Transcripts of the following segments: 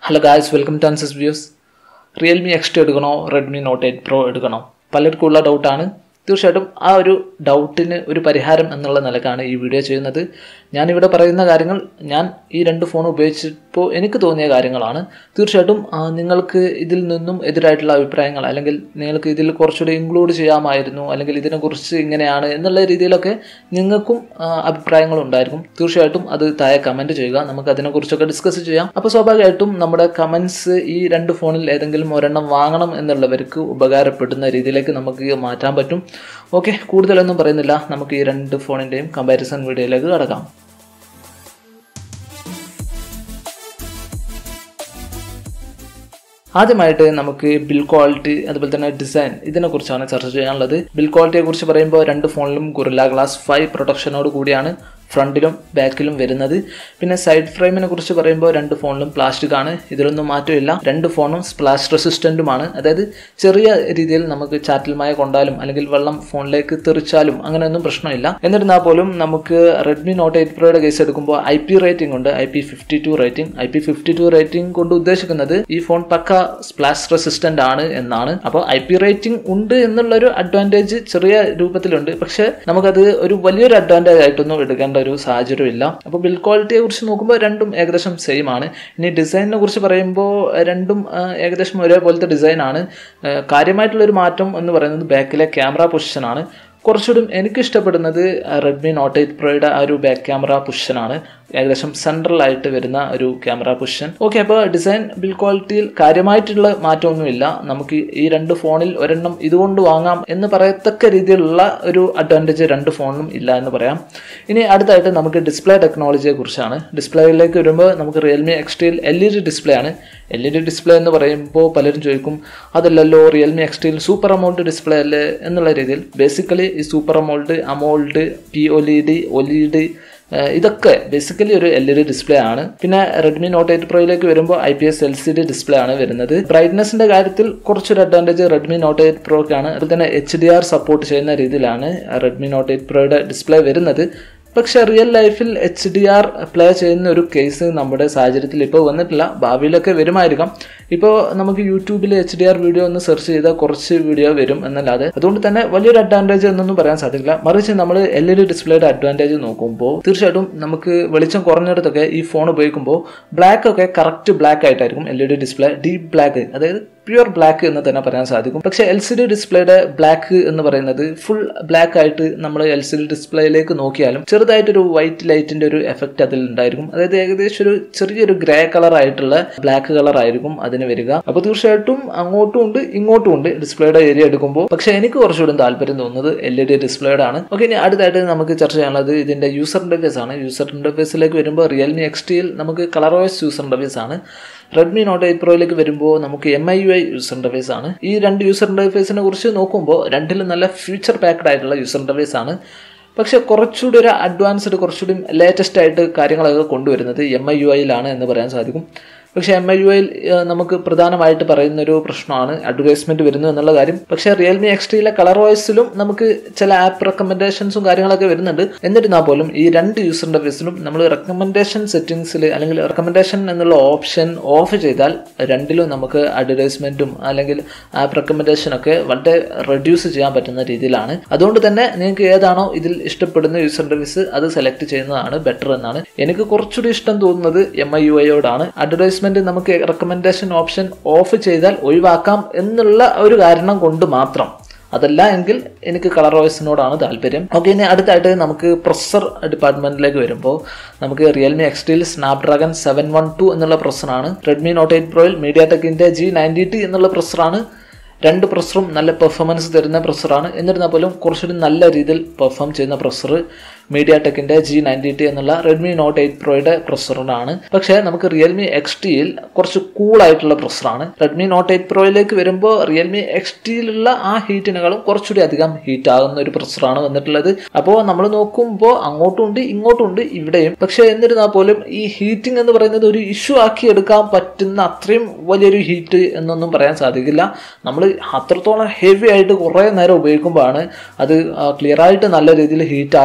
hello guys welcome to Ansas views Realme X two എടുക്കണോ Redmi not eight Pro എടുക്കണോ പലർക്കും ഉള്ള ഡൗട്ടാണ് തീർച്ചയായിട്ടും ആ ഒരു ഡൗട്ടിന് ഒരു പരിഹാരം എന്നുള്ള നിലക്കാണ് ഈ വീഡിയോ ചെയ്യുന്നത് ഞാനിവിടെ പറയുന്ന കാര്യങ്ങൾ ഞാൻ ഈ രണ്ട് ഫോൺ ഉപയോഗിച്ചപ്പോൾ എനിക്ക് തോന്നിയ കാര്യങ്ങളാണ് തീർച്ചയായിട്ടും ആ, നിങ്ങൾക്ക് ഇതിൽ നിന്നും എതിരായിട്ടുള്ള അഭിപ്രായങ്ങൾ അല്ലെങ്കിൽ നിങ്ങൾക്ക് ഇതിൽ കുറച്ചുകൂടി ഇൻക്ലൂഡ് ചെയ്യാമായിരുന്നു അല്ലെങ്കിൽ ഇതിനെക്കുറിച്ച് ഇങ്ങനെയാണ് എന്നുള്ള രീതിയിലൊക്കെ നിങ്ങൾക്കും ആ, അഭിപ്രായങ്ങൾ ഉണ്ടായിരിക്കും തീർച്ചയായിട്ടും അത് താഴെ കമൻറ്റ് ചെയ്യുക നമുക്ക് അതിനെക്കുറിച്ചൊക്കെ ഡിസ്കസ് ചെയ്യാം അപ്പോൾ സ്വാഭാവികമായിട്ടും നമ്മുടെ കമൻസ് ഈ രണ്ട് ഫോണിൽ ഏതെങ്കിലും ഒരെണ്ണം വാങ്ങണം എന്നുള്ളവർക്ക് ഉപകാരപ്പെടുന്ന രീതിയിലേക്ക് നമുക്ക് മാറ്റാൻ പറ്റും ഓക്കെ കൂടുതലൊന്നും പറയുന്നില്ല നമുക്ക് ഈ രണ്ട് ഫോണിൻ്റെയും കമ്പാരിസൺ വീഡിയോയിലേക്ക് കടക്കാം ആദ്യമായിട്ട് നമുക്ക് ബിൽ ക്വാളിറ്റി അതുപോലെ തന്നെ ഡിസൈൻ ഇതിനെക്കുറിച്ചാണ് ചർച്ച ചെയ്യാനുള്ളത് ബിൽ ക്വാളിറ്റിയെ കുറിച്ച് പറയുമ്പോൾ രണ്ട് ഫോണിലും ഗുറില്ല ഗ്ലാസ് ഫൈവ് പ്രൊട്ടക്ഷനോട് കൂടിയാണ് ഫ്രണ്ടിലും ബാക്കിലും വരുന്നത് പിന്നെ സൈഡ് ഫ്രെയിമിനെ കുറിച്ച് പറയുമ്പോൾ രണ്ട് ഫോണിലും പ്ലാസ്റ്റിക് ആണ് ഇതിലൊന്നും മാറ്റമില്ല രണ്ട് ഫോണും സ്പ്ലാഷ് റെസിസ്റ്റൻറ്റുമാണ് അതായത് ചെറിയ രീതിയിൽ നമുക്ക് ചാറ്റിൽ മായ കൊണ്ടാലും അല്ലെങ്കിൽ വെള്ളം ഫോണിലേക്ക് തെറിച്ചാലും അങ്ങനെയൊന്നും പ്രശ്നമില്ല എന്നിരുന്നാൽ പോലും നമുക്ക് റെഡ്മി നോട്ട് എയ്റ്റ് പ്രോയുടെ കേസ് എടുക്കുമ്പോൾ ഐ പി റേറ്റിംഗ് ഉണ്ട് I P fifty two rating I P fifty two rating കൊണ്ട് ഉദ്ദേശിക്കുന്നത് ഈ ഫോൺ പക്ക സ്പ്ലാഷ് റെസിസ്റ്റന്റ് ആണ് എന്നാണ് അപ്പോൾ ഐ പി റേറ്റിംഗ് ഉണ്ട് എന്നുള്ളൊരു അഡ്വാൻറ്റേജ് ചെറിയ രൂപത്തിലുണ്ട് പക്ഷെ നമുക്കത് ഒരു വലിയൊരു അഡ്വാൻറ്റേജ് ആയിട്ടൊന്നും എടുക്കേണ്ട ഒരു സാഹചര്യമില്ല അപ്പോൾ ബിൽ ക്വാളിറ്റിയെ കുറിച്ച് നോക്കുമ്പോൾ രണ്ടും ഏകദേശം സെയിം ആണ് ഇനി ഡിസൈനിനെ കുറിച്ച് പറയുമ്പോൾ രണ്ടും ആ, ഏകദേശം ഒരേപോലത്തെ ഡിസൈൻ ആണ് ആ, കാര്യമായിട്ടുള്ളൊരു മാറ്റം എന്ന് പറയുന്നത് ബാക്കിലെ ക്യാമറ പൊസിഷനാണ് കുറച്ചുകൂടി എനിക്ക് ഇഷ്ടപ്പെടുന്നത് റെഡ്മി നോട്ട് എയ്റ്റ് പ്രോയുടെ ആ ഒരു ബാക്ക് ക്യാമറ പൊസിഷനാണ് ഏകദേശം സെൻട്രൽ ആയിട്ട് വരുന്ന ഒരു ക്യാമറ പൊസിഷൻ ഓക്കെ അപ്പോൾ ഡിസൈൻ ബിൽ ക്വാളിറ്റിയിൽ കാര്യമായിട്ടുള്ള മാറ്റമൊന്നുമില്ല നമുക്ക് ഈ രണ്ട് ഫോണിൽ ഒരെണ്ണം ഇതുകൊണ്ട് വാങ്ങാം എന്ന് പറയത്തക്ക രീതിയിലുള്ള ഒരു അഡ്വാൻറ്റേജ് രണ്ട് ഫോണിനും ഇല്ല എന്ന് പറയാം ഇനി അടുത്തായിട്ട് നമുക്ക് ഡിസ്പ്ലേ ടെക്നോളജിയെ കുറിച്ചാണ് ഡിസ്പ്ലേയിലേക്ക് വരുമ്പോൾ നമുക്ക് റിയൽമി എക്സ്റ്റിയിൽ എൽ ഇ ഡി ഡിസ്പ്ലേ ആണ് എൽ ഇ ഡി ഡിസ്പ്ലേ എന്ന് പറയുമ്പോൾ പലരും ചോദിക്കും അതല്ലല്ലോ റിയൽമി എക്സ്റ്റിയിൽ സൂപ്പർ അമൗണ്ട് ഡിസ്പ്ലേ അല്ലേ എന്നുള്ള രീതിയിൽ ബേസിക്കലി ഈ super AMOLED AMOLED P O L D OLED ഇതൊക്കെ ബേസിക്കലി ഒരു എൽ ഇ ഡി ഡിസ്പ്ലേ ആണ് പിന്നെ റെഡ്മി നോട്ട് എയ്റ്റ് പ്രോയിലേക്ക് വരുമ്പോൾ I P S L C D display ആണ് വരുന്നത് ബ്രൈറ്റ്നസിന്റെ കാര്യത്തിൽ കുറച്ചൊരു അഡ്വാൻറ്റേജ് റെഡ്മി നോട്ട് എയ്റ്റ് പ്രോക്കാണ് അതുപോലെ തന്നെ എച്ച് ഡി ആർ സപ്പോർട്ട് ചെയ്യുന്ന രീതിയിലാണ് റെഡ്മി നോട്ട് എയ്റ്റ് പ്രോയുടെ ഡിസ്പ്ലേ വരുന്നത് പക്ഷെ റിയൽ ലൈഫിൽ എച്ച് ഡി ആർ പ്ലേ ചെയ്യുന്ന ഒരു കേസ് നമ്മുടെ സാഹചര്യത്തിൽ ഇപ്പോൾ വന്നിട്ടില്ല ഭാവിയിലൊക്കെ വരുമായിരിക്കാം ഇപ്പോൾ നമുക്ക് യൂട്യൂബിൽ എച്ച് ഡി ആർ വീഡിയോ ഒന്ന് സെർച്ച് ചെയ്താൽ കുറച്ച് വീഡിയോ വരും എന്നല്ലാതെ അതുകൊണ്ട് തന്നെ വലിയൊരു അഡ്വാൻറ്റേജ് എന്നൊന്നും പറയാൻ സാധിക്കില്ല മറിച്ച് നമ്മൾ എൽ ഇ ഡി ഡിസ്പ്ലേയുടെ അഡ്വാൻറ്റേജ് നോക്കുമ്പോൾ തീർച്ചയായിട്ടും നമുക്ക് വെളിച്ചം കുറഞ്ഞിടത്തൊക്കെ ഈ ഫോൺ ഉപയോഗിക്കുമ്പോൾ ബ്ലാക്ക് ഒക്കെ കറക്റ്റ് ബ്ലാക്ക് ആയിട്ടായിരിക്കും L E D display deep black അതായത് പ്യുവർ ബ്ലാക്ക് എന്ന് തന്നെ പറയാൻ സാധിക്കും പക്ഷേ എൽ സി ഡി ഡിസ്പ്ലേയുടെ ബ്ലാക്ക് എന്ന് പറയുന്നത് ഫുൾ ബ്ലാക്ക് ആയിട്ട് നമ്മൾ എൽ സി ഡി ഡിസ്പ്ലേയിലേക്ക് നോക്കിയാലും ചെറുതായിട്ടൊരു വൈറ്റ് ലൈറ്റിന്റെ ഒരു എഫക്റ്റ് അതിൽ ഉണ്ടായിരിക്കും അതായത് ഏകദേശം ഒരു ചെറിയൊരു ഗ്രേ കളർ ആയിട്ടുള്ള ബ്ലാക്ക് കളർ ആയിരിക്കും അതിന് വരിക അപ്പോൾ തീർച്ചയായിട്ടും അങ്ങോട്ടും ഉണ്ട് ഇങ്ങോട്ടും ഉണ്ട് ഡിസ്പ്ലേയുടെ ഏരിയ എടുക്കുമ്പോൾ പക്ഷേ എനിക്ക് കുറച്ചുകൂടി താല്പര്യം തോന്നുന്നത് എൽ ഇ ഡി ഡിസ്പ്ലേയുടെ ആണ് ഓക്കെ ഇനി അടുത്തായിട്ട് നമുക്ക് ചർച്ച ചെയ്യാനുള്ളത് ഇതിന്റെ യൂസർ ഇന്റർഫേസ് ആണ് യൂസർ ഇന്റർഫേസിലേക്ക് വരുമ്പോൾ റിയൽമി എക്സ് ടിയിൽ നമുക്ക് കളർ ഓയസ് യൂസർ ഇന്റർഫേസ് ആണ് റെഡ്മി നോട്ട് എയ്റ്റ് പ്രോയിലേക്ക് വരുമ്പോൾ നമുക്ക് M I U I user interface ആണ് ഈ രണ്ട് യൂസർ ഇന്റർഫേസിനെ കുറിച്ച് നോക്കുമ്പോൾ രണ്ടിലും നല്ല ഫ്യൂച്ചർ പാക്ഡ് ആയിട്ടുള്ള യൂസർ ഇന്റർഫേസ് ആണ് പക്ഷെ കുറച്ചുകൂടി ഒരു അഡ്വാൻസ്ഡ് കുറച്ചുകൂടി ലേറ്റസ്റ്റ് ആയിട്ട് കാര്യങ്ങളൊക്കെ കൊണ്ടുവരുന്നത് എം ഐ യു ഐയിലാണ് എന്ന് പറയാൻ സാധിക്കും പക്ഷേ എം ഐ യു ഐയിൽ നമുക്ക് പ്രധാനമായിട്ട് പറയുന്ന ഒരു പ്രശ്നമാണ് അഡ്വർടൈസ്മെന്റ് വരുന്നു എന്നുള്ള കാര്യം പക്ഷേ റിയൽമി എക്സ് ടിയിലെ കളർ വോയിസിലും നമുക്ക് ചില ആപ്പ് റെക്കമെൻഡേഷൻസും കാര്യങ്ങളൊക്കെ വരുന്നുണ്ട് എന്നിരുന്നാൽ പോലും ഈ രണ്ട് യൂസർ ഇന്റർഫേസിലും നമ്മൾ റെക്കമെൻഡേഷൻ സെറ്റിംഗ്സിൽ അല്ലെങ്കിൽ റെക്കമെൻഡേഷൻ എന്നുള്ള ഓപ്ഷൻ ഓഫ് ചെയ്താൽ രണ്ടിലും നമുക്ക് അഡ്വർടൈസ്മെന്റും അല്ലെങ്കിൽ ആപ്പ് റെക്കമെൻഡേഷൻ ഒക്കെ വളരെ റെഡ്യൂസ് ചെയ്യാൻ പറ്റുന്ന രീതിയിലാണ് അതുകൊണ്ട് തന്നെ നിങ്ങൾക്ക് ഏതാണോ ഇതിൽ ഇഷ്ടപ്പെടുന്ന യൂസർ ഇന്റർഫേസ് അത് സെലക്ട് ചെയ്യുന്നതാണ് ബെറ്റർ എന്നാണ് എനിക്ക് കുറച്ചുകൂടി ഇഷ്ടം തോന്നുന്നത് എം ഐ യു ഐയോടാണ് അഡ്വർടൈസ്മെന്റ് നമുക്ക് റെക്കമെൻഡേഷൻ ഓപ്ഷൻ ഓഫ് ചെയ്താൽ ഒഴിവാക്കാം എന്നുള്ള ഒരു കാരണം കൊണ്ട് മാത്രം അതല്ല എങ്കിൽ എനിക്ക് കളർ വോയിസിനോടാണ് താല്പര്യം ഓക്കെ ഇനി അടുത്തായിട്ട് നമുക്ക് പ്രൊസസർ ഡിപ്പാർട്ട്മെന്റിലേക്ക് വരുമ്പോൾ നമുക്ക് റിയൽമി എക്സ്റ്റിൽ സ്നാപ്ഡ്രാഗൺ സെവൻ വൺ ടു എന്നുള്ള പ്രൊസറാണ് റെഡ്മി നോട്ട് എയ്റ്റ് പ്രോയിൽ മീഡിയ ടെക്കിന്റെ ജി നയൻറ്റി ടി എന്നുള്ള പ്രൊസറാണ് രണ്ട് പ്രൊസറും നല്ല പെർഫോമൻസ് തരുന്ന പ്രൊസറാണ് എന്നിരുന്നാൽ പോലും കുറച്ചുകൂടി നല്ല രീതിയിൽ പെർഫോം ചെയ്യുന്ന പ്രൊസർ മീഡിയ ടെക്കിന്റെ ജി നയൻറ്റി ടി എന്നുള്ള റെഡ്മി നോട്ട് എയ്റ്റ് പ്രോയുടെ പ്രൊസറാണ് പക്ഷേ നമുക്ക് റിയൽമി എക്സ് ടിയിൽ കുറച്ച് കൂൾ ആയിട്ടുള്ള പ്രൊസറാണ് റെഡ്മി നോട്ട് എയ്റ്റ് പ്രോയിലേക്ക് വരുമ്പോൾ റിയൽമി എക്സ് ടിയിലുള്ള ആ ഹീറ്റിനേക്കാളും കുറച്ചുകൂടി അധികം ഹീറ്റ് ആകുന്ന ഒരു പ്രൊസറാണ് വന്നിട്ടുള്ളത് അപ്പോൾ നമ്മൾ നോക്കുമ്പോൾ അങ്ങോട്ടും ഉണ്ട് ഇങ്ങോട്ടും ഉണ്ട് ഇവിടെയും പക്ഷേ എന്നിരുന്നാൽ പോലും ഈ ഹീറ്റിംഗ് എന്ന് പറയുന്നത് ഒരു ഇഷ്യൂ ആക്കി എടുക്കാൻ പറ്റുന്ന അത്രയും വലിയൊരു ഹീറ്റ് എന്നൊന്നും പറയാൻ സാധിക്കില്ല നമ്മൾ അത്രത്തോളം ഹെവി ആയിട്ട് കുറേ നേരം ഉപയോഗിക്കുമ്പോഴാണ് അത് ക്ലിയർ ആയിട്ട് നല്ല രീതിയിൽ ഹീറ്റ് ആകുന്നുണ്ട്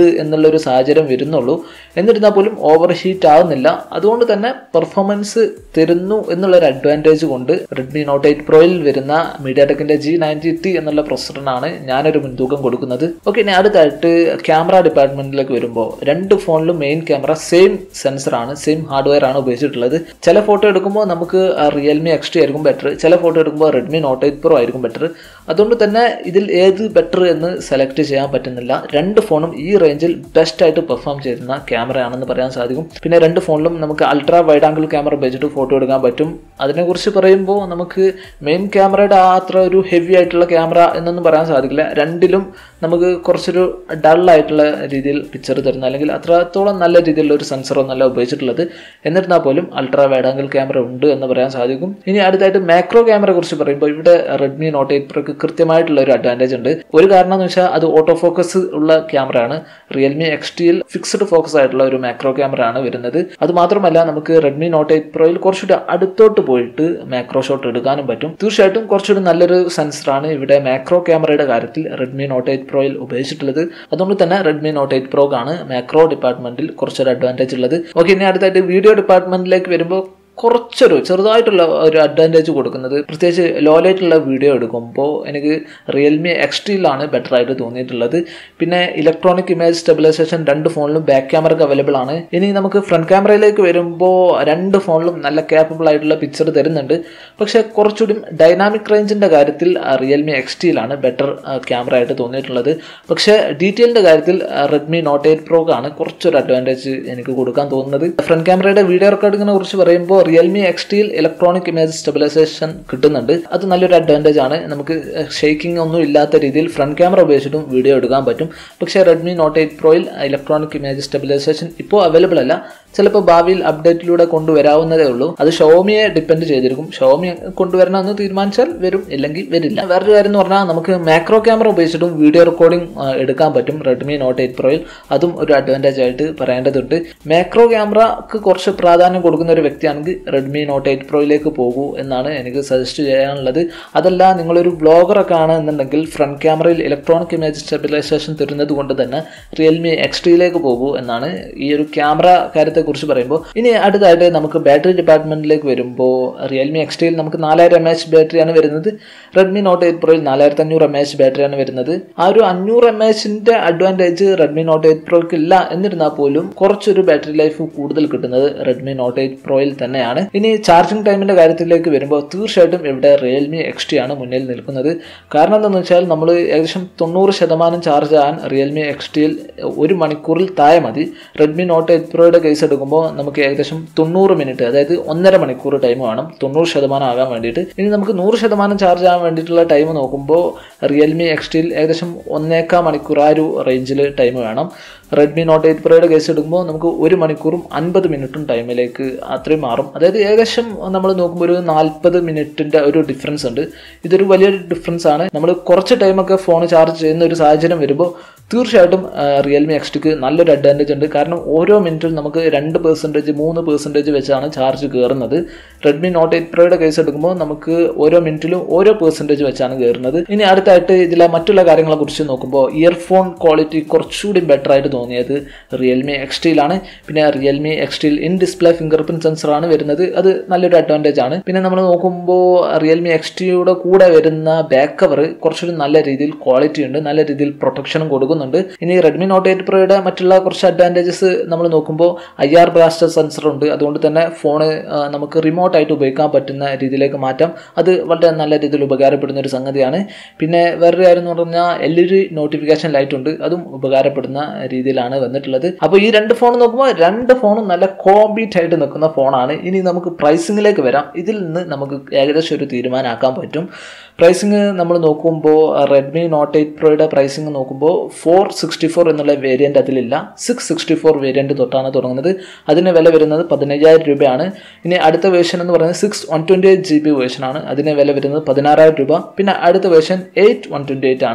ഉണ്ട് എന്നുള്ളൊരു സാഹചര്യം വരുന്നുള്ളൂ എന്നിരുന്നാൽ പോലും ഓവർ ഹീറ്റ് ആവുന്നില്ല അതുകൊണ്ട് തന്നെ പെർഫോമൻസ് തരുന്നു എന്നുള്ളൊരു അഡ്വാൻറ്റേജ് കൊണ്ട് റെഡ്മി നോട്ട് എയ്റ്റ് പ്രോയിൽ വരുന്ന മീഡിയ ടെക്കിന്റെ ജി നയൻറ്റി ടി എന്നുള്ള പ്രൊസസറിനാണ് ഞാനൊരു മുൻതൂക്കം കൊടുക്കുന്നത് ഓക്കെ ഇനി അടുത്തായിട്ട് ക്യാമറ ഡിപ്പാർട്ട്മെന്റിലേക്ക് വരുമ്പോൾ രണ്ട് ഫോണിലും മെയിൻ ക്യാമറ സെയിം സെൻസറാണ് സെയിം ഹാർഡ്വെയർ ആണ് ഉപയോഗിച്ചിട്ടുള്ളത് ചില ഫോട്ടോ എടുക്കുമ്പോൾ നമുക്ക് റിയൽമി എക്സ് ടി ആയിരിക്കും ബെറ്റർ ചില ഫോട്ടോ എടുക്കുമ്പോൾ റെഡ്മി നോട്ട് എയ്റ്റ് പ്രോ ആയിരിക്കും ബെറ്റർ അതുകൊണ്ട് തന്നെ ഇതിൽ ഏത് ബെറ്റർ എന്ന് സെലക്ട് ചെയ്യാൻ പറ്റുന്നില്ല രണ്ട് ഫോണും ഈ റേഞ്ചിൽ ബെസ്റ്റ് ആയിട്ട് പെർഫോം ചെയ്യുന്ന ക്യാമറയാണെന്ന് പറയാൻ സാധിക്കും പിന്നെ രണ്ട് ഫോണിലും നമുക്ക് അൾട്രാ വൈഡ് ആംഗിൾ ക്യാമറ ഉപയോഗിച്ചിട്ട് ഫോട്ടോ എടുക്കാൻ പറ്റും അതിനെക്കുറിച്ച് പറയുമ്പോൾ നമുക്ക് മെയിൻ ക്യാമറയുടെ ആ അത്ര ഒരു ഹെവി ആയിട്ടുള്ള ക്യാമറ എന്നൊന്നും പറയാൻ സാധിക്കില്ല രണ്ടിലും നമുക്ക് കുറച്ചൊരു ഡൾ ആയിട്ടുള്ള രീതിയിൽ പിക്ചർ തരുന്ന അല്ലെങ്കിൽ അത്രത്തോളം നല്ല രീതിയിലുള്ള ഒരു സെൻസറൊന്നല്ല ഉപയോഗിച്ചിട്ടുള്ളത് എന്നിരുന്നാൽ പോലും അൾട്രാ വൈഡ് ആംഗിൾ ക്യാമറ ഉണ്ട് എന്ന് പറയാൻ സാധിക്കും ഇനി അടുത്തായിട്ട് മാക്രോ ക്യാമറയെ കുറിച്ച് പറയുമ്പോൾ ഇവിടെ റെഡ്മി നോട്ട് എയ്റ്റ് പ്രോക്ക് കൃത്യമായിട്ടുള്ള ഒരു അഡ്വാൻറ്റേജ് ഉണ്ട് ഒരു കാരണം എന്ന് വെച്ചാൽ അത് ഓട്ടോ ഫോക്കസ് ഉള്ള ക്യാമറയാണ് റിയൽമി എക്സ് ടിയിൽ ഫിക്സ്ഡ് ഫോക്കസ് ആയിട്ടുള്ള ഒരു മാക്രോ ക്യാമറ ആണ് വരുന്നത് അത് മാത്രമല്ല നമുക്ക് റെഡ്മി നോട്ട് എയ്റ്റ് പ്രോയിൽ കുറച്ചുകൂടി അടുത്തോട്ട് പോയിട്ട് മാക്രോ ഷോട്ട് എടുക്കാനും പറ്റും തീർച്ചയായിട്ടും കുറച്ചുകൂടി നല്ലൊരു സെൻസറാണ് ഇവിടെ മാക്രോ ക്യാമറയുടെ കാര്യത്തിൽ റെഡ്മി നോട്ട് എയ്റ്റ് പ്രോയിൽ ഉപയോഗിച്ചിട്ടുള്ളത് അതുകൊണ്ട് തന്നെ റെഡ്മി നോട്ട് എയ്റ്റ് പ്രോക്കാണ് മാക്രോ ഡിപ്പാർട്ട്മെന്റിൽ കുറച്ചൊരു അഡ്വാൻറ്റേജ് ഉള്ളത് ഓക്കെ ഇനി അടുത്തായിട്ട് വീഡിയോ ഡിപ്പാർട്ട്മെന്റിലേക്ക് വരുമ്പോൾ കുറച്ചൊരു ചെറുതായിട്ടുള്ള ഒരു അഡ്വാൻറ്റേജ് കൊടുക്കുന്നത് പ്രത്യേകിച്ച് ലോ ലൈറ്റുള്ള വീഡിയോ എടുക്കുമ്പോൾ എനിക്ക് റിയൽമി എക്സ് ടിയിലാണ് ബെറ്റർ ആയിട്ട് തോന്നിയിട്ടുള്ളത് പിന്നെ ഇലക്ട്രോണിക് ഇമേജ് സ്റ്റെബിലൈസേഷൻ രണ്ട് ഫോണിലും ബാക്ക് ക്യാമറക്ക് അവൈലബിൾ ആണ് ഇനി നമുക്ക് ഫ്രണ്ട് ക്യാമറയിലേക്ക് വരുമ്പോൾ രണ്ട് ഫോണിലും നല്ല ക്യാപ്പബിൾ ആയിട്ടുള്ള പിക്ചർ തരുന്നുണ്ട് പക്ഷേ കുറച്ചുകൂടി ഡൈനാമിക് റേഞ്ചിന്റെ കാര്യത്തിൽ റിയൽമി എക്സ് ടിയിലാണ് ബെറ്റർ ക്യാമറ ആയിട്ട് തോന്നിയിട്ടുള്ളത് പക്ഷേ ഡീറ്റെയിലിന്റെ കാര്യത്തിൽ റെഡ്മി നോട്ട് എയ്റ്റ് പ്രോക്കാണ് കുറച്ചൊരു അഡ്വാൻറ്റേജ് എനിക്ക് കൊടുക്കാൻ തോന്നുന്നത് ഫ്രണ്ട് ക്യാമറയുടെ വീഡിയോ റെക്കോർഡിങ്ങിനെ കുറിച്ച് പറയുമ്പോൾ റിയൽമി എക്സ് ടിയിൽ ഇലക്ട്രോണിക് ഇമേജ് സ്റ്റെബിലൈസേഷൻ കിട്ടുന്നുണ്ട് അത് നല്ലൊരു അഡ്വാൻറ്റേജ് ആണ് നമുക്ക് ഷെയ്ക്കിംഗ് ഒന്നും ഇല്ലാത്ത രീതിയിൽ ഫ്രണ്ട് ക്യാമറ ഉപയോഗിച്ചിട്ടും വീഡിയോ എടുക്കാൻ പറ്റും പക്ഷേ റെഡ്മി നോട്ട് എയ്റ്റ് പ്രോയിൽ ഇലക്ട്രോണിക് ഇമേജ് സ്റ്റെബിലൈസേഷൻ ഇപ്പോൾ അവൈലബിൾ അല്ല ചിലപ്പോൾ ഭാവിയിൽ അപ്ഡേറ്റിലൂടെ കൊണ്ടുവരാവുന്നതേ ഉള്ളൂ അത് ഷോമിയെ ഡിപ്പെൻഡ് ചെയ്തിരിക്കും ഷോമി കൊണ്ടുവരണമെന്ന് തീരുമാനിച്ചാൽ വരും ഇല്ലെങ്കിൽ വരില്ല വേറൊരു കാര്യം എന്ന് പറഞ്ഞാൽ നമുക്ക് മാക്രോ ക്യാമറ ഉപയോഗിച്ചിട്ടും വീഡിയോ റെക്കോർഡിംഗ് എടുക്കാൻ പറ്റും റെഡ്മി നോട്ട് എയ്റ്റ് പ്രോയിൽ അതും ഒരു അഡ്വാൻറ്റേജ് ആയിട്ട് പറയേണ്ടതുണ്ട് മാക്രോ ക്യാമറക്ക് കുറച്ച് പ്രാധാന്യം കൊടുക്കുന്ന ഒരു വ്യക്തിയാണെങ്കിൽ റെഡ്മി നോട്ട് എയ്റ്റ് പ്രോയിലേക്ക് പോകൂ എന്നാണ് എനിക്ക് സജസ്റ്റ് ചെയ്യാനുള്ളത് അതല്ല നിങ്ങളൊരു ബ്ലോഗറൊക്കെ ആണ് എന്നുണ്ടെങ്കിൽ ഫ്രണ്ട് ക്യാമറയിൽ ഇലക്ട്രോണിക് ഇമേജ് സ്റ്റെബിലൈസേഷൻ തരുന്നത് കൊണ്ട് തന്നെ റിയൽമി എക്സ് ടിയിലേക്ക് പോകൂ എന്നാണ് ഈ ഒരു ക്യാമറ കാര്യത്തെ കുറിച്ച് പറയുമ്പോൾ ഇനി അടുത്തായിട്ട് നമുക്ക് ബാറ്ററി ഡിപ്പാർട്ട്മെന്റിലേക്ക് വരുമ്പോൾ റിയൽമി എക്സ് ടിയിൽ നമുക്ക് നാലായിരം എം എച്ച് ബാറ്ററിയാണ് വരുന്നത് റെഡ്മി നോട്ട് എയ്റ്റ് പ്രോയിൽ നാലായിരത്തി അഞ്ഞൂറ് എം എച്ച് ബാറ്ററിയാണ് വരുന്നത് ആ ഒരു അഞ്ഞൂറ് എം എച്ചിന്റെ അഡ്വാൻറ്റേജ് റെഡ്മി നോട്ട് എയ്റ്റ് പ്രോയ്ക്ക് ഇല്ല എന്നിരുന്നാൽ പോലും കുറച്ചൊരു ബാറ്ററി ലൈഫ് കൂടുതൽ കിട്ടുന്നത് റെഡ്മി നോട്ട് എയ്റ്റ് പ്രോയിൽ തന്നെയാണ് ഇനി ചാർജിങ് ടൈമിന്റെ കാര്യത്തിലേക്ക് വരുമ്പോൾ തീർച്ചയായിട്ടും ഇവിടെ റിയൽമി എക്സ് ടി ആണ് മുന്നിൽ നിൽക്കുന്നത് കാരണം എന്താണെന്ന് വെച്ചാൽ നമ്മൾ ഏകദേശം തൊണ്ണൂറ് ശതമാനം ചാർജ് ആകാൻ റിയൽമി എക്സ് ടിയിൽ ഒരു മണിക്കൂറിൽ താഴെ മതി റെഡ്മി നോട്ട് എയ്റ്റ് പ്രോയുടെ കേസ് എടുക്കുമ്പോൾ നമുക്ക് ഏകദേശം തൊണ്ണൂറ് മിനിറ്റ് അതായത് ഒന്നര മണിക്കൂർ ടൈം വേണം തൊണ്ണൂറ് ശതമാനം ആകാൻ വേണ്ടിയിട്ട് ഇനി നമുക്ക് നൂറ് ശതമാനം ചാർജ് ആകാൻ വേണ്ടിയിട്ടുള്ള ടൈം നോക്കുമ്പോൾ റിയൽമി എക്സ് ടിയിൽ ഏകദേശം ഒന്നേക്കാ മണിക്കൂർ ആ ഒരു റേഞ്ചിൽ ടൈം വേണം റെഡ്മി നോട്ട് എയ്റ്റ് പ്രോയുടെ കേസ് എടുക്കുമ്പോൾ നമുക്ക് ഒരു മണിക്കൂറും അൻപത് മിനിറ്റും ടൈമിലേക്ക് അത്രയും മാറും അതായത് ഏകദേശം നമ്മൾ നോക്കുമ്പോൾ ഒരു നാൽപ്പത് മിനിറ്റിന്റെ ഒരു ഡിഫറൻസ് ഉണ്ട് ഇതൊരു വലിയൊരു ഡിഫറൻസ് ആണ് നമ്മൾ കുറച്ച് ടൈമൊക്കെ ഫോൺ ചാർജ് ചെയ്യുന്ന ഒരു സാഹചര്യം വരുമ്പോൾ തീർച്ചയായിട്ടും റിയൽമി എക്സ് ടിക്ക് നല്ലൊരു അഡ്വാൻറ്റേജ് ഉണ്ട് കാരണം ഓരോ മിനിറ്റും നമുക്ക് രണ്ട് പെർസെൻറ്റേജ് മൂന്ന് പെർസെൻറ്റേജ് വെച്ചാണ് ചാർജ് കയറുന്നത് റെഡ്മി നോട്ട് എയ്റ്റ് പ്രോയുടെ കേസ് എടുക്കുമ്പോൾ നമുക്ക് ഓരോ മിനിറ്റിലും ഓരോ പെർസെൻറ്റേജ് വെച്ചാണ് കയറുന്നത് ഇനി അടുത്തായിട്ട് ഇതിലെ മറ്റുള്ള കാര്യങ്ങളെ കുറിച്ച് നോക്കുമ്പോൾ ഇയർഫോൺ ക്വാളിറ്റി കുറച്ചുകൂടി ബെറ്റർ ആയിട്ട് തോന്നിയത് റിയൽമി എക്സ് ടിയിലാണ് പിന്നെ റിയൽമി എക്സ് ടിയിൽ ഇൻ ഡിസ്പ്ലേ ഫിംഗർ പ്രിന്റ് സെൻസറാണ് വരുന്നത് അത് നല്ലൊരു അഡ്വാൻറ്റേജ് ആണ് പിന്നെ നമ്മൾ നോക്കുമ്പോൾ റിയൽമി എക്സ് ടിയുടെ കൂടെ വരുന്ന ബാക്ക് കവർ കുറച്ചുകൂടി നല്ല രീതിയിൽ ക്വാളിറ്റി ഉണ്ട് നല്ല രീതിയിൽ പ്രൊട്ടക്ഷനും കൊടുക്കുന്നുണ്ട് ഇനി റെഡ്മി നോട്ട് എയ്റ്റ് പ്രോയുടെ മറ്റുള്ള കുറച്ച് അഡ്വാൻറ്റേജസ് നമ്മൾ നോക്കുമ്പോൾ ഐ ആർ ബ്ലാസ്റ്റർ സെൻസർ ഉണ്ട് അതുകൊണ്ട് തന്നെ ഫോണ് നമുക്ക് റിമോട്ട് ആയിട്ട് ഉപയോഗിക്കാൻ പറ്റുന്ന രീതിയിലേക്ക് മാറ്റാം അത് വളരെ നല്ല രീതിയിൽ ഉപകാരപ്പെടുന്ന ഒരു സംഗതിയാണ് പിന്നെ വേറൊരു കാര്യം എന്ന് പറഞ്ഞാൽ L E D notification light ഉണ്ട് അതും ഉപകാരപ്പെടുന്ന രീതിയിലാണ് വന്നിട്ടുള്ളത് അപ്പോൾ ഈ രണ്ട് ഫോൺ നോക്കുമ്പോൾ രണ്ട് ഫോണും നല്ല കോമ്പീറ്റ് ആയിട്ട് നിൽക്കുന്ന ഫോണാണ് ഇനി നമുക്ക് പ്രൈസിങ്ങിലേക്ക് വരാം ഇതിൽ നിന്ന് നമുക്ക് ഏകദേശം ഒരു തീരുമാനമാക്കാൻ പറ്റും പ്രൈസിങ് നമ്മൾ നോക്കുമ്പോൾ റെഡ്മി നോട്ട് എയ്റ്റ് പ്രോയുടെ പ്രൈസിങ് നോക്കുമ്പോൾ ഫോർ സിക്സ്റ്റി ഫോർ എന്നുള്ള വേരിയൻ്റ് അതിലില്ല സിക്സ് സിക്സ്റ്റി ഫോർ വേരിയൻ്റ് തൊട്ടാണ് തുടങ്ങുന്നത് അതിന് വില വരുന്നത് പതിനയ്യായിരം രൂപയാണ് ഇനി അടുത്ത വേർഷൻ എന്ന് പറയുന്നത് six one twenty eight G B വേർഷനാണ് അതിന് വില വരുന്നത് പതിനാറായിരം രൂപ പിന്നെ അടുത്ത version eight one twenty eight ആണ്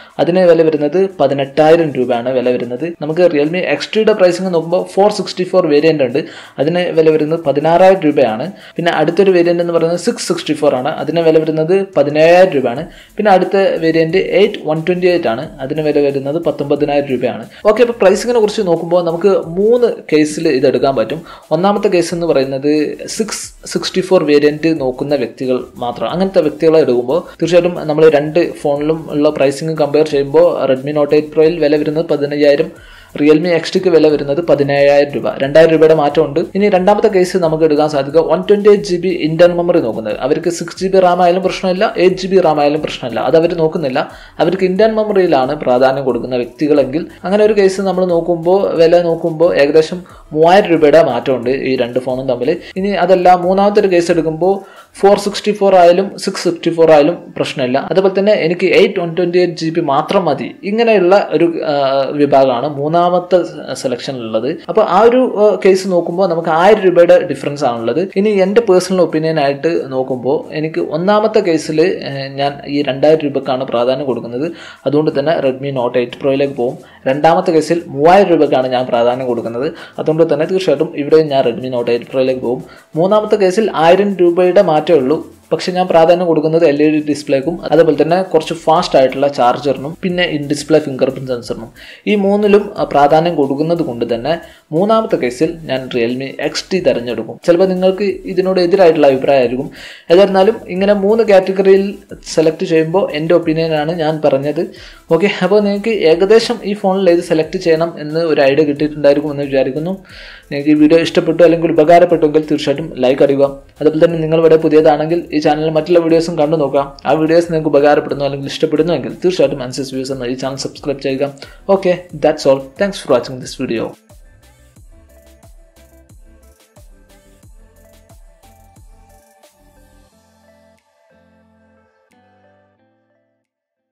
അതിന് വില വരുന്നത് പതിനെട്ടായിരം രൂപയാണ് വില വരുന്നത് നമുക്ക് റിയൽമി എക്സ്ട്രീയുടെ പ്രൈസിങ് നോക്കുമ്പോൾ ഫോർ സിക്സ്റ്റി ഫോർ വേരിയൻ്റ് ഉണ്ട് അതിന് വില വരുന്നത് പതിനാറായിരം രൂപയാണ് പിന്നെ അടുത്തൊരു വേരിയൻ്റ് എന്ന് പറയുന്നത് സിക്സ് സിക്സ്റ്റി ഫോർ ആണ് അതിന് വില വരുന്നത് പതിനേഴായിരം രൂപയാണ് പിന്നെ അടുത്ത variant eight one twenty eight ആണ് അതിന് വില വരുന്നത് പത്തൊമ്പതിനായിരം രൂപയാണ് ഓക്കെ അപ്പോൾ പ്രൈസിങ്ങിനെ കുറിച്ച് നോക്കുമ്പോൾ നമുക്ക് മൂന്ന് കേസിൽ ഇത് എടുക്കാൻ പറ്റും ഒന്നാമത്തെ കേസ് എന്ന് പറയുന്നത് സിക്സ് സിക്സ്റ്റി ഫോർ വേരിയൻറ്റ് നോക്കുന്ന വ്യക്തികൾ മാത്രം അങ്ങനത്തെ വ്യക്തികളെ എടുക്കുമ്പോൾ തീർച്ചയായിട്ടും നമ്മൾ രണ്ട് ഫോണിലും ഉള്ള പ്രൈസിങ് കമ്പയർ ചെയ്യുമ്പോൾ റെഡ്മി നോട്ട് എയ്റ്റ് പ്രോയിൽ വില വരുന്നത് പതിനയ്യായിരം റിയൽമി എക്സ്റ്റിക്ക് വില വരുന്നത് പതിനേഴായിരം രൂപ രണ്ടായിരം രൂപയുടെ മാറ്റമുണ്ട് ഇനി രണ്ടാമത്തെ കേസ് നമുക്ക് എടുക്കാൻ സാധിക്കുക one twenty eight G B inter memory നോക്കുന്നത് അവർക്ക് സിക്സ് ജി ബി റാം ആയാലും പ്രശ്നമില്ല എയ്റ്റ് ജി ബി റാം ആയാലും പ്രശ്നമില്ല അത് അവർ നോക്കുന്നില്ല അവർക്ക് ഇന്ത്യൻ മെമ്മറിയിലാണ് പ്രാധാന്യം കൊടുക്കുന്ന വ്യക്തികളെങ്കിൽ അങ്ങനെ ഒരു കേസ് നമ്മൾ നോക്കുമ്പോൾ വില നോക്കുമ്പോൾ ഏകദേശം മൂവായിരം രൂപയുടെ മാറ്റമുണ്ട് ഈ രണ്ട് ഫോണും തമ്മിൽ ഇനി അതല്ല മൂന്നാമത്തെ ഒരു കേസ് എടുക്കുമ്പോൾ ഫോർ സിക്സ്റ്റി ഫോർ ആയാലും സിക്സ് ഫിഫ്റ്റി ഫോർ ആയാലും പ്രശ്നമില്ല അതുപോലെ തന്നെ എനിക്ക് eight one twenty eight G B മാത്രം മതി ഇങ്ങനെയുള്ള ഒരു വിഭാഗമാണ് മൂന്നാമത്തെ സെലക്ഷനിലുള്ളത് അപ്പോൾ ആ ഒരു കേസ് നോക്കുമ്പോൾ നമുക്ക് ആയിരം രൂപയുടെ ഡിഫറൻസ് ആണുള്ളത് ഇനി എൻ്റെ പേഴ്സണൽ ഒപ്പീനിയൻ ആയിട്ട് നോക്കുമ്പോൾ എനിക്ക് ഒന്നാമത്തെ കേസിൽ ഞാൻ ഈ രണ്ടായിരം രൂപക്കാണ് പ്രാധാന്യം കൊടുക്കുന്നത് അതുകൊണ്ട് തന്നെ റെഡ്മി നോട്ട് എയ്റ്റ് പ്രോയിലേക്ക് പോകും രണ്ടാമത്തെ കേസിൽ മൂവായിരം രൂപക്കാണ് ഞാൻ പ്രാധാന്യം കൊടുക്കുന്നത് അതുകൊണ്ട് തന്നെ തീർച്ചയായിട്ടും ഇവിടെ ഞാൻ റെഡ്മി നോട്ട് എയ്റ്റ് പ്രോയിലേക്ക് പോകും മൂന്നാമത്തെ കേസിൽ ആയിരം രൂപയുടെ മാറ്റമേ ഉള്ളൂ പക്ഷെ ഞാൻ പ്രാധാന്യം കൊടുക്കുന്നത് എൽ ഇ ഡി ഡിസ്പ്ലേക്കും അതുപോലെ തന്നെ കുറച്ച് ഫാസ്റ്റ് ആയിട്ടുള്ള ചാർജറിനും പിന്നെ ഇൻ ഡിസ്പ്ലേ ഫിംഗർ പ്രിന്റ് സെൻസറിനും ഈ മൂന്നിലും പ്രാധാന്യം കൊടുക്കുന്നത് കൊണ്ട് തന്നെ മൂന്നാമത്തെ കേസിൽ ഞാൻ റിയൽമി എക്സ് ടി തിരഞ്ഞെടുക്കും ചിലപ്പോൾ നിങ്ങൾക്ക് ഇതിനോട് എതിരായിട്ടുള്ള അഭിപ്രായമായിരിക്കും ഏതായിരുന്നാലും ഇങ്ങനെ മൂന്ന് കാറ്റഗറിയിൽ സെലക്ട് ചെയ്യുമ്പോൾ എൻ്റെ ഒപ്പീനിയനാണ് ഞാൻ പറഞ്ഞത് ഓക്കെ അപ്പോൾ നിങ്ങൾക്ക് ഏകദേശം ഈ ഫോണിൽ ഏത് സെലക്ട് ചെയ്യണം എന്ന് ഒരു ഐഡിയ കിട്ടിയിട്ടുണ്ടായിരിക്കും എന്ന് വിചാരിക്കുന്നു നിങ്ങൾക്ക് ഈ വീഡിയോ ഇഷ്ടപ്പെട്ടു അല്ലെങ്കിൽ ഉപകാരപ്പെട്ടുവെങ്കിൽ തീർച്ചയായിട്ടും ലൈക്ക് അടിക്കുക അതുപോലെ തന്നെ നിങ്ങൾ ഇവിടെ പുതിയതാണെങ്കിൽ ഈ ചാനലിൽ മറ്റുള്ള വീഡിയോസും കണ്ടു നോക്കാം ആ വീഡിയോസ് നിങ്ങൾക്ക് ഉപകാരപ്പെടുന്നു അല്ലെങ്കിൽ ഇഷ്ടപ്പെടുന്നുവെങ്കിൽ തീർച്ചയായിട്ടും അൻസസ് വ്യൂസ് എന്ന ഈ ചാനൽ സബ്സ്ക്രൈബ് ചെയ്യുക okay that's all thanks for watching this video